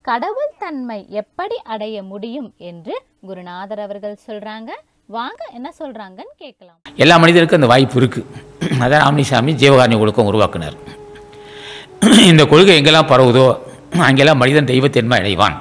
கடவுள் தன்மை எப்படி அடைய முடியும் என்று குருநாதர் அவர்கள் சொல்றாங்க வாங்க என்ன சொல்றாங்கன்னு கேட்கலாம் எல்லா மனிதருக்கும் அந்த வாய்ப்பு இருக்குது அதான் ஆம்னிசாமி ஜீவகாரணி ஒழுக்கம் உருவாக்குனார் இந்த கொள்கை எங்கெல்லாம் பரவுதோ அங்கெல்லாம் மனிதன் தெய்வத்தன்மை அடைவான்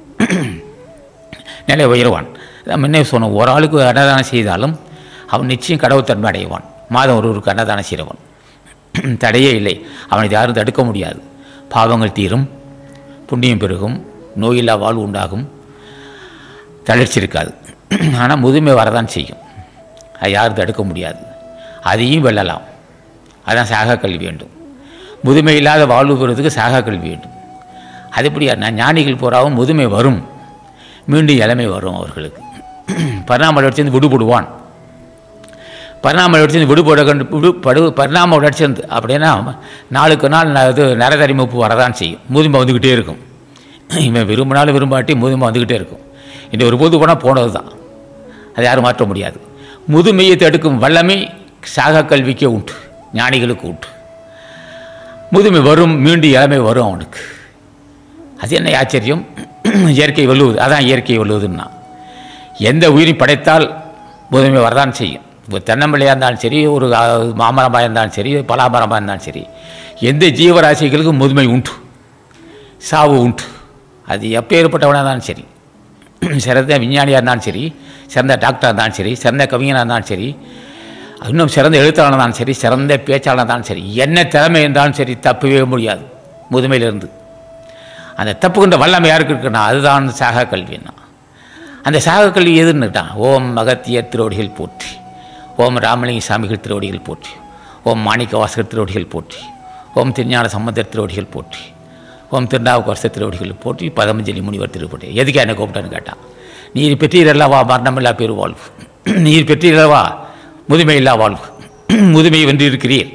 நிலை உயர்வான் அதான் முன்னே சொன்னோம் ஒரு ஆளுக்கு அன்னதானம் செய்தாலும் அவன் நிச்சயம் கடவுத்தன்மை அடைவான் மாதம் ஒருவருக்கு அன்னதானம் செய்கிறவன் தடையே இல்லை அவனை யாரும் தடுக்க முடியாது பாவங்கள் தீரும் புண்ணியம் பெருகும் நோயில்லா வாழ்வு உண்டாகும் தளர்ச்சி இருக்காது ஆனால் முதுமை வரதான் செய்யும் அது யாரும் தடுக்க முடியாது அதையும் வெல்லலாம் அதான் சாகா கல்வி வேண்டும் முதுமை இல்லாத வாழ்வு பெறுவதற்கு சாகா கல்வி வேண்டும் அது எப்படியா நான் ஞானிகள் போறாவும் முதுமை வரும் மீண்டும் இளமை வரும் அவர்களுக்கு பரிணாம வளர்ச்சியிருந்து விடுபடுவான் பரிணாம வளர்ச்சியிருந்து விடுபட கண்டு விடுபடு பரிணாம வளர்ச்சியிருந்து அப்படின்னா நாளுக்கு நாள் ந- இது நரதரிமுப்பு வரதான் செய்யும் முதுமை வந்துக்கிட்டே இருக்கும் இவன் விரும்பினாலும் விரும்பாட்டி முதுமை வந்துக்கிட்டே இருக்கும் இந்த ஒரு பொது போனால் போனது தான் அதை யாரும் மாற்ற முடியாது முதுமையை தடுக்கும் வல்லமை சாகா கல்விக்கே உண்டு ஞானிகளுக்கு உண்டு முதுமை வரும் மீண்டும் இளமை வரும் அவனுக்கு அது என்ன ஆச்சரியம் இயற்கை வெல்லுவது அதான் இயற்கை வெல்லுவதுன்னா எந்த உயிரையும் படைத்தால் முதுமை வரதான் செய்யும் இப்போ தென்னம்பிள்ளையாக இருந்தாலும் சரி ஒரு ஆ, மாமரமாக இருந்தாலும் சரி பலாமரமாக இருந்தாலும் சரி எந்த ஜீவராசிகளுக்கும் முதுமை உண்டு சாவு உண்டு அது எப்பேற்பட்டவனாக இருந்தாலும் சரி சிறந்த விஞ்ஞானியாக இருந்தாலும் சரி சிறந்த டாக்டராக இருந்தாலும் சரி சிறந்த கவிஞனாக இருந்தாலும் சரி இன்னும் சிறந்த எழுத்தாளனாக இருந்தாலும் சரி சிறந்த பேச்சாளனாக இருந்தாலும் சரி என்ன திறமை இருந்தாலும் சரி தப்பவே முடியாது முதுமையிலிருந்து அந்த தப்புக்கின்ற வல்லமை யாருக்கு இருக்குன்னா அதுதான் சாக கல்வின்னா அந்த சாக கல்வி எதுன்னுட்டான் ஓம் அகத்தியர் திருவடிகள் போற்றி ஓம் ராமலிங்க சாமிகள் திருவடிகள் போற்றி ஓம் மாணிக்க வாசகர் திருவடிகள் போற்றி ஓம் திருஞான சம்பந்தர் திருவடிகள் போற்றி ஓம் திருநாவுக்கரச திருவடிகள் போற்றி பதமஞ்சலி முனிவர் திருப்பட்டி எதுக்கு என்னை கூப்பிட்டான்னு கேட்டான் நீர் பெற்றீரல்லவா மரணமில்லா பெருவாழ்வு நீர் பெற்றீரல்லவா முதுமையில்லா வாழ்வு முதுமை வென்றிருக்கிறீர்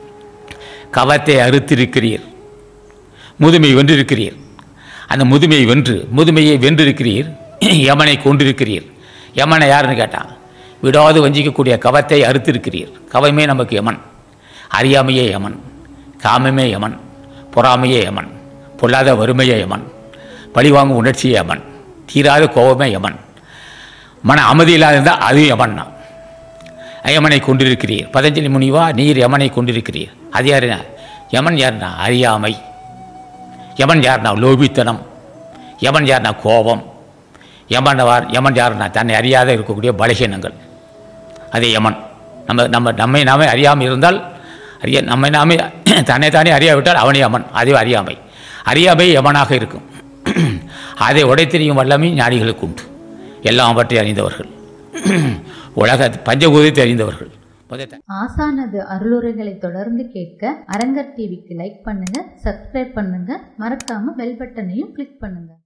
கவத்தை அறுத்திருக்கிறீர் முதுமை வென்றிருக்கிறீர் அந்த முதுமையை வென்று முதுமையை வென்றிருக்கிறீர் யமனை கொண்டிருக்கிறீர் யமனை யாருன்னு கேட்டான் விடாது வஞ்சிக்கக்கூடிய கவத்தை அறுத்திருக்கிறீர் கவமே நமக்கு யமன் அறியாமையே யமன் காமமே யமன் பொறாமையே யமன் பொல்லாத வறுமையே யமன் பழிவாங்கும் உணர்ச்சியே யமன் தீராத கோபமே யமன் மன அமைதி இல்லாத இருந்தால் அது யமன்னா யமனை கொண்டிருக்கிறீர் பதஞ்சலி முனிவா நீர் யமனை கொண்டிருக்கிறீர் அது யாருன்னா யமன் யாருன்னா அறியாமை யமன் யாருன்னா லோபித்தனம் யமன் யாருன்னா கோபம் யமன் வார் யமன் யாருன்னா தன்னை அறியாத இருக்கக்கூடிய பலகீனங்கள் அது யமன் நம்ம நம்ம நம்மை நாமே அறியாமல் இருந்தால் அறிய நம்மை நாமே தன்னை தானே அறியாவிட்டால் அவனே யமன் அதே அறியாமை அறியாமை யமனாக இருக்கும் அதை உடைத்தெறியும் வல்லமை ஞானிகளுக்கு உண்டு எல்லாம் பற்றி அறிந்தவர்கள் உலக பஞ்சபூதத்தை அறிந்தவர்கள் முதல் ஆசானது அருளுரைகளை தொடர்ந்து கேட்க அரங்கர் டிவிக்கு லைக் பண்ணுங்க சப்ஸ்கிரைப் பண்ணுங்க மறக்காம பெல் பட்டனையும் கிளிக் பண்ணுங்க